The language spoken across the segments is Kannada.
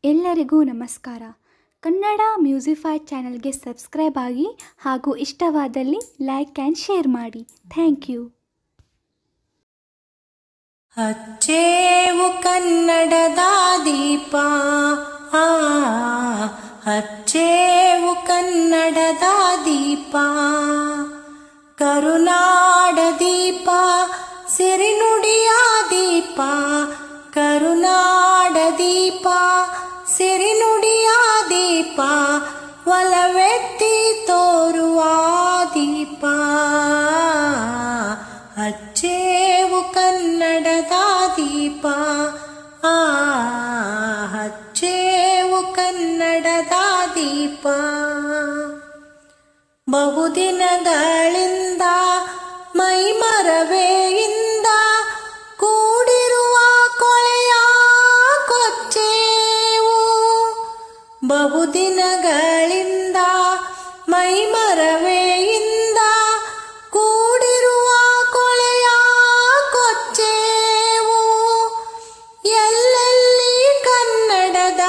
ಎಲ್ಲರಿಗೂ ನಮಸ್ಕಾರ ಕನ್ನಡ ಮ್ಯೂಸಿಫೈ ಚಾನಲ್ಗೆ ಸಬ್ಸ್ಕ್ರೈಬ್ ಆಗಿ ಹಾಗೂ ಇಷ್ಟವಾದಲ್ಲಿ ಲೈಕ್ ಆ್ಯಂಡ್ ಶೇರ್ ಮಾಡಿ ಥ್ಯಾಂಕ್ ಯು ಹಚ್ಚೇವು ಕನ್ನಡದ ದೀಪ ಆ ಹಚ್ಚೇವು ಕನ್ನಡದ ದೀಪ ಕರುನಾಡ ದೀಪ ಸಿರಿನುಡಿಯ ದೀಪ ಕರುನಾಡ ದೀಪ ಸಿರಿನುಡಿಯ ದೀಪ ಒಲವೆತ್ತಿ ತೋರುವ ದೀಪ ಹಚ್ಚೇವು ಕನ್ನಡದ ದೀಪ ಆ ಹಚ್ಚೇವು ಕನ್ನಡದ ದೀಪ ಬಹುದಿನಗಳಿಂದ ಮೈಮರವೆಯಿಂದ ಕೂಡಿರುವ ಕೊಳೆಯ ಕೊಚ್ಚೇವು ಬಹುದಿನಗಳಿಂದ ಮೈಮರವೆಯಿಂದ ಕೂಡಿರುವ ಕೊಳೆಯ ಕೊಚ್ಚೇವು ಎಲ್ಲೆಲ್ಲಿ ಕನ್ನಡದ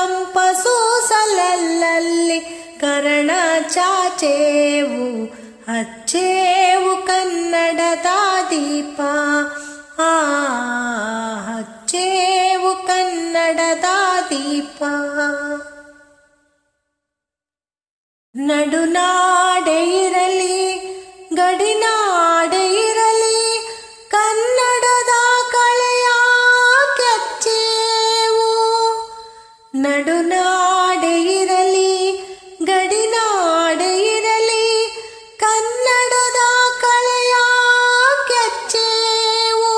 ಕಂಪಸೂಸಲಲ್ಲಿ ಕರ್ಣ ಚಾಚೇವು ಹಚ್ಚೇವು ಕನ್ನಡದ ದೀಪ ಆ ಹಚ್ಚೇವು ಕನ್ನಡದ ದೀಪ ನಡುನಾಡೆ ಇರಲಿ ಗಡಿನಾಡೆ ಇರಲಿ ಕನ್ನಡದ ಕಳೆಯ ಕೆಚ್ಚೇವು ನಡುನಾಡೆ ಇರಲಿ ಗಡಿನಾಡೆ ಇರಲಿ ಕನ್ನಡದ ಕಳೆಯ ಕೆಚ್ಚೇವು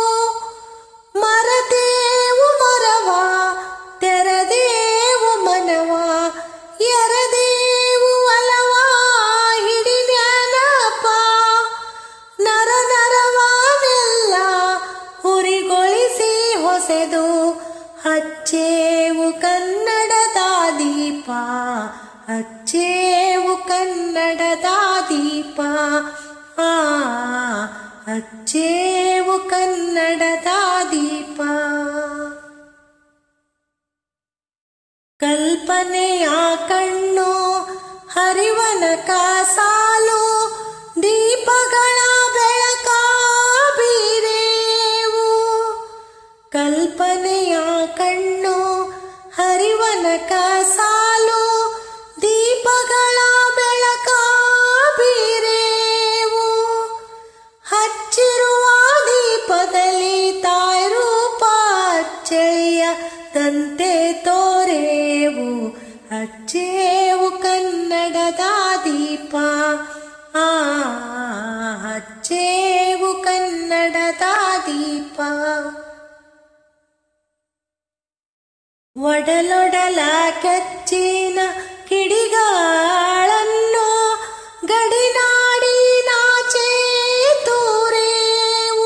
ಮರದೇವು ಮರವ ತೆರದೇವು ಮನವ ಎರದೇವು ಒಲವ ಹಿಡಿದ್ಯಾನಪ್ಪ ನರ ನರವನೆಲ್ಲ ಹುರಿಗೊಳಿಸಿ ಹೊಸೆದು ಹಚ್ಚೇವು ಕನ್ನಡದ ದೀಪ ಹಚ್ಚೇವು ಕನ್ನಡದ ದೀಪ ಆ ಹಚ್ಚೇವು ಕನ್ನಡದ ದೀಪ ಕಲ್ಪನೆಯ ಕಣ್ಣು ಹರಿವನಕ ಸಾಲು ದೀಪಗಳ ಬೆಳಕ ಬೀರೇವು ಕಲ್ಪನೆಯ ಕಣ್ಣು ಹರಿವನಕ ಸಾಲು ದೀಪಗಳ ಬೆಳಕ ಬೀರೇವು ಹಚ್ಚಿರುವ ದೀಪದಲ್ಲಿ ತಾಯಿ ರೂಪ ಅಚ್ಚಳಿಯ ತಂತೆ ತೋರೇವು ಹಚ್ಚೇವು ಕನ್ನಡದ ದೀಪ ಆ ಹಚ್ಚೇವು ಕನ್ನಡದ ದೀಪ ಒಡಲೊಡಲ ಕೆಚ್ಚಿನ ಕಿಡಿಗಾಳನ್ನು ಗಡಿನಾಡಿ ನಾಚೆ ತೂರೇವು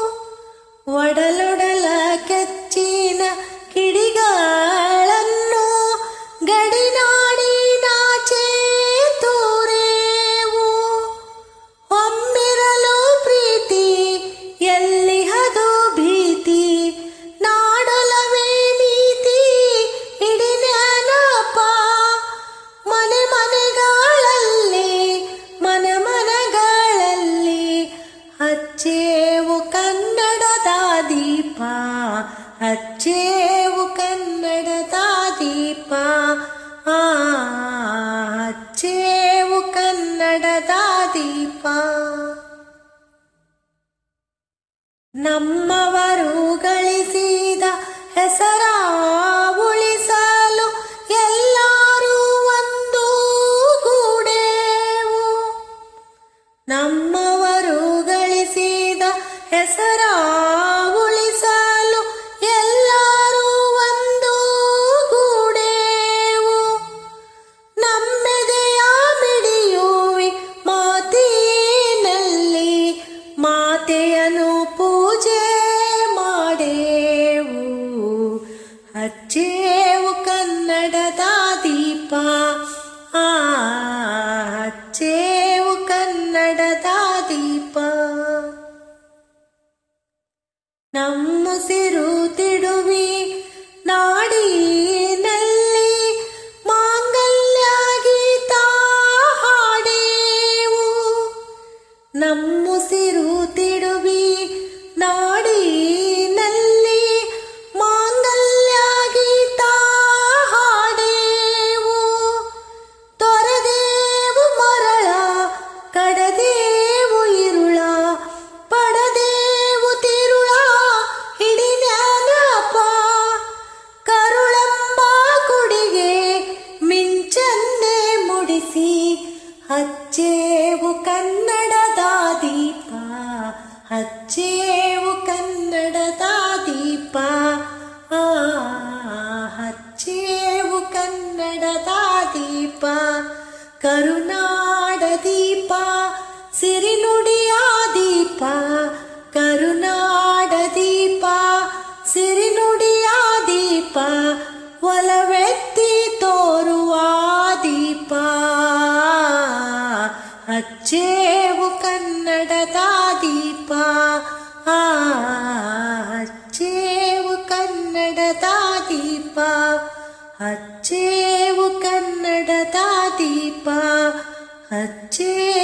ಒಡಲೊಡಲ ಕೆಚ್ಚಿನ ಕಿಡಿಗಾಳನ್ನು ಗಡಿನಾಡಿ ನಾಚೆ ತೂರೇವು ಒಮ್ಮಿರಲು ಪ್ರೀತಿ ಎಲ್ಲಿ ಹದು ಭೀತಿ ನಾಡೊಲವೇ ನೀತಿ ಇಡಿ ಜ್ಞಾನಪ ಮನೆ ಮನೆಗಳಲ್ಲಿ ಮನೆ ಮನೆಗಳಲ್ಲಿ ಹಚ್ಚೇವು ಕನ್ನಡದ ದೀಪ ಹಚ್ಚೇವು ಕನ್ನಡದ ದೀಪ ಆ ಹಚ್ಚೇವು ಕನ್ನಡದ ದೀಪ ನಮ್ಮವರು ಗಳಿಸಿದ ಹೆಸರ ಉಳಿಸಲು ಎಲ್ಲರೂ ಒಂದು ಗೂಡೇವು ನಮ್ಮವರು ಗಳಿಸಿದ ಹೆಸರ ಉಳಿಸಲು ಎಲ್ಲರೂ ಒಂದು ಗೂಡೇವು ನಮ್ಮೆದೆಯ ಮಿಡಿಯುವಿ ಮಾತಿನಲ್ಲಿ ಮಾತೆಯನು ಪೂಜೆ ಮಾಡೇವು ಹಚ್ಚೇವು ಕನ್ನಡದ ದೀಪ ಆ ಹಚ್ಚೇವು ಕನ್ನಡದ ದೀಪ ನಮ್ಮುಸಿರು ತಿಡುವಿ ನಾಡಿನಲ್ಲಿ ಕರುನಾಡ ದೀಪ ಸಿರಿನುಡಿಯ ದೀಪ ಕರುನಾಡ ದೀಪ ಸಿರಿನುಡಿಯ ದೀಪ ಒಲವೆತ್ತಿ ತೋರುವ ದೀಪ ಹಚ್ಚೇವು ಕನ್ನಡದ ದೀಪ ಆ ಹಚ್ಚೇವು ಕನ್ನಡದ ದೀಪ ಹಚ್ಚೇವು ಕನ್ನಡದ ದೀಪ ಹಚ್ಚೇವು